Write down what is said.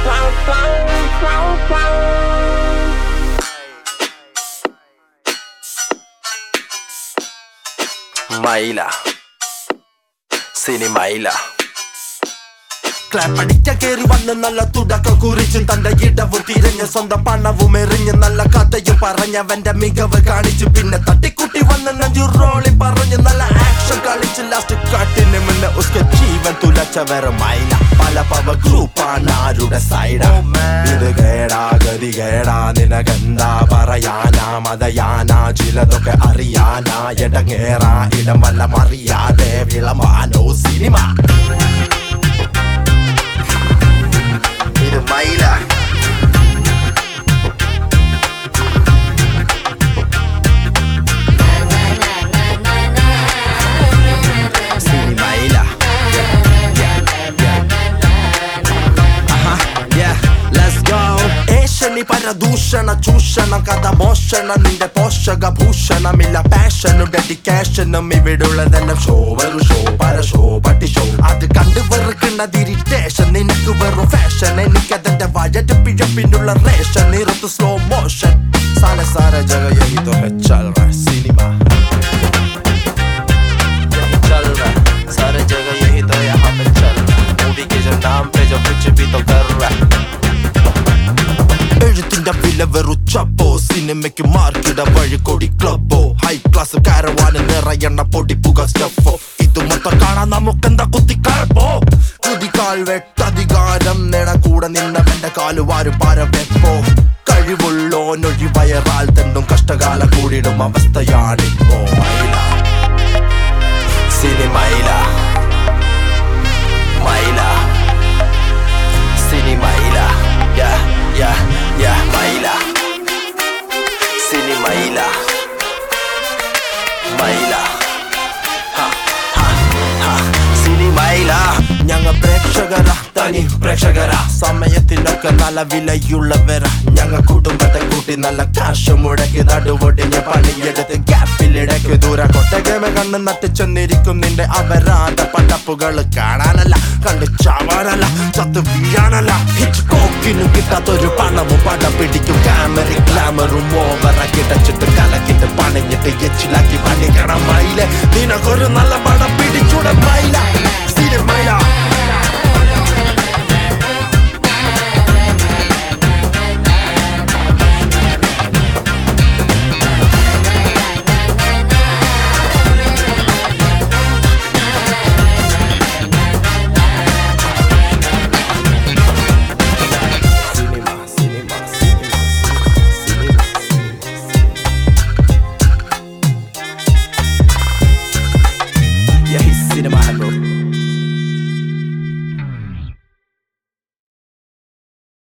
മൈല സിനിമയില ക്ലാപ്പടിക്ക കേറി വന്ന് നല്ല തുടക്കം കുറിച്ച് തന്റെ ഇടവും തിരഞ്ഞ് സ്വന്തം പണവും എറിഞ്ഞ് നല്ല കഥയും പറഞ്ഞവന്റെ മികവ് കാണിച്ചു പിന്നെ തട്ടിക്കുട്ടി വന്ന് നെഞ്ചു റോളി പറഞ്ഞ് നല്ല ആക്ഷൻ കളിച്ച് ലാസ്റ്റ് കട്ടിന് മുന്നേ ഉസ്ക ജീവൻ തുലച്ച വേറെ മൈല പല പവ ഗ്രൂപ്പാണ് ആരുടെ സൈഡാ ഇത് കേടാ ഗതി കേടാ നിനക്കെന്താ പറയാനാ മതയാനാ ചിലതൊക്കെ അറിയാനാ എടങ്ങേറാ ഇടം വല്ല മറിയാതെ വിളമാനോ സിനിമ ഇത് മൈല സിനിമയില ഏഷണി പരദൂഷണ ചൂഷണം കഥ മോഷണം നിന്റെ പോഷക ഭൂഷണമില്ല പാഷനും ഡെഡിക്കേഷനും ഇവിടുള്ളതെല്ലാം ഷോ വെറു ഷോ പര ഷോ പട്ടി ഷോ അത് കണ്ടു വെറുക്കുന്നത് ഇറിറ്റേഷൻ നിനക്ക് വെറും ഫാഷൻ എനിക്കതിന്റെ വഴറ്റ് പിഴപ്പിനുള്ള റേഷൻ നിറത്ത് സ്ലോ മോഷൻ സാല സാര ജഗ യഹി തോ ഹെ ചൽ रहा है സിനിമ यही चल रहा है सारे जगह यही तो यहाँ पे चल रहा है मूवी के जो नाम पे जो कुछ भी तो कर रहा है എഴുത്തിന്റെ വില വെറുച്ചപ്പോ സിനിമയ്ക്ക് മാർക്കിട വഴിക്കൊടി ക്ലബോ ഹൈ ക്ലാസ് കാരവാന് നിറയണ്ണ പൊടിപ്പുക സ്റ്റഫോ ഇത് മൊത്തം കാണാൻ നമുക്കെന്താ കുത്തിക്കാഴ്പോ കുതിക്കാൽ വെട്ടധികാരം നേട കൂടെ നിന്നവന്റെ കാലുവാരു പാര വെപ്പോ കഴിവുള്ളോനൊഴി വയറാൽ തെണ്ടും കഷ്ടകാലം കൂടിയിടും അവസ്ഥയാണിപ്പോ മൈല സിനിമയില മൈല സിനിമയില യാ യാ യാ മൈല സിനിമയില മൈല ഹ ഹ ഹ സിനിമയില ഞങ്ങൾ പ്രേക്ഷകര തനി പ്രേക്ഷകര സമയത്തിനൊക്കെ നല്ല വിലയുള്ളവര ഞങ്ങൾ കുടുംബത്തെ കൂട്ടി നല്ല കാശ് മുടക്കി നടുവൊടിഞ്ഞ് പണിയെടുത്ത് ഗ്യാപ്പിലിടയ്ക്ക് ദൂരെ കൊട്ടകമ കണ്ണ് നട്ട് ചെന്നിരിക്കും നിന്റെ അപരാധ പടപ്പുകൾ കാണാനല്ല കണ്ട് ചാവാനല്ല ചത്ത് വീഴാനല്ല ഹിറ്റ് കോക്കിനും കിട്ടാത്തൊരു പണവും പടം പിടിക്കും ക്യാമറ ഗ്ലാമറും ഓവറ കിടച്ചിട്ട് കലക്കിട്ട് പണിഞ്ഞിട്ട് എച്ചിലാക്കി പണിക്കണം മയില് നിനക്കൊരു നല്ല പടം പിടിച്ചൂടെ മയില സിനിമയില സിനിമ സിനിമ സിനിമ സിനിമ यही सिनेमा है bro